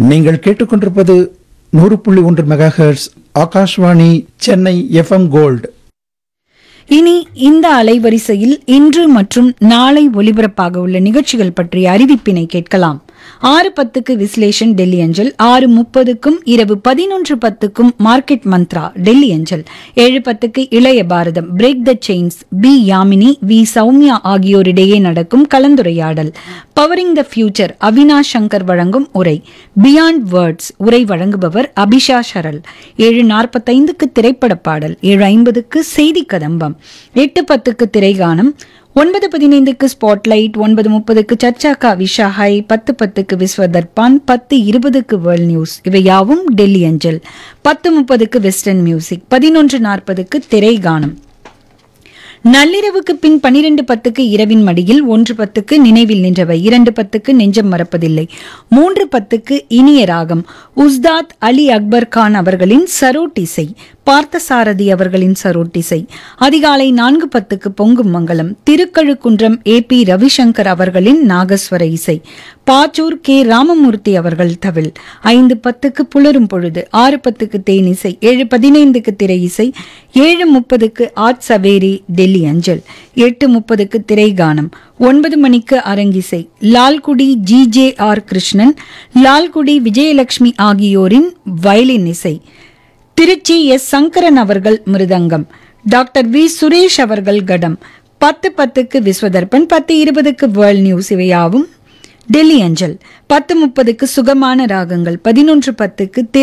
நீங்கள் கேட்டுக்கொண்டிருப்பது நூறு புள்ளி ஒன்று megahertz Akashvani Chennai FM gold இனி இந்த அலைவரிசையில் இன்று மற்றும் நாளை ஒலிபரப்பாக உள்ள நிகழ்ச்சிகள் பற்றிய அறிவிப்பினை கேட்கலாம் ஆறு பத்துக்கு விஸ்லேஷன் டெல்லி அஞ்சல் ஆறு முப்பதுக்கும் இரவு பதினொன்று பத்துக்கும் மார்க்கெட் மந்த்ரா டெல்லி அஞ்சல் ஏழு பத்துக்கு இளைய பாரதம் break the chains P Yamini V Soumya ஆகியோரிடையே நடக்கும் கலந்துரையாடல் powering the future Avinash Shankar வழங்கும் உரை பியாண்ட் வேர்ட்ஸ் உரை வழங்குபவர் அபிஷா ஷரல் ஏழு நாற்பத்தைந்துக்கு திரைப்பட பாடல் ஏழு ஐம்பதுக்கு செய்தி கதம்பம் எட்டு பத்துக்கு திரைகானம் ஒன்பது பதினைந்துக்கு ஸ்பாட்லைட் ஒன்பது முப்பதுக்கு சர்ச்சாக்கா விஷாஹாய் பத்து பத்துக்கு விஸ்வ தர்பான் பத்து இருபதுக்கு வேர்ல்ட் நியூஸ் இவை யாவும் டெல்லி அஞ்சல் பத்து முப்பதுக்கு வெஸ்டர்ன் மியூசிக் பதினொன்று நாற்பதுக்கு திரைகானம் நள்ளிரவுக்கு பின் பனிரெண்டு பத்துக்கு இரவின் மடியில் ஒன்று பத்துக்கு நினைவில் நின்றவை இரண்டு பத்துக்கு நெஞ்சம் மறப்பதில்லை மூன்று பத்துக்கு இனிய ராகம் உஸ்தாத் அலி அக்பர் கான் அவர்களின் சரோட் இசை பார்த்தசாரதி அவர்களின் சரோட் இசை அதிகாலை நான்கு பத்துக்கு பொங்கும் மங்கலம் திருக்கழுக்குன்றம் ஏ பி ரவிசங்கர் அவர்களின் நாகஸ்வர இசை பாச்சூர் கே ராமமூர்த்தி அவர்கள் தவில் ஐந்து பத்துக்கு புலரும் பொழுது ஆறு பத்துக்கு தேனிசை ஏழு பதினைந்துக்கு திரை இசை ஏழு முப்பதுக்கு ஆட் சவேரி டெல்லி அஞ்சல் எட்டு முப்பதுக்கு திரைகானம் ஒன்பது மணிக்கு அரங்கிசை Lalgudi G J R Krishnan Lalgudi Vijayalakshmi ஆகியோரின் வயலின் இசை திருச்சி எஸ் சங்கரன் அவர்கள் மிருதங்கம் டாக்டர் வி சுரேஷ் அவர்கள் கடம் பத்து பத்துக்கு விஸ்வதர்பன் பத்து இருபதுக்கு வேர்ல்ட் நியூஸ் இவையாவும் டெல்லி அஞ்சல் பத்து முப்பதுக்கு சுகமான ராகங்கள் பதினொன்று பத்துக்கு திரை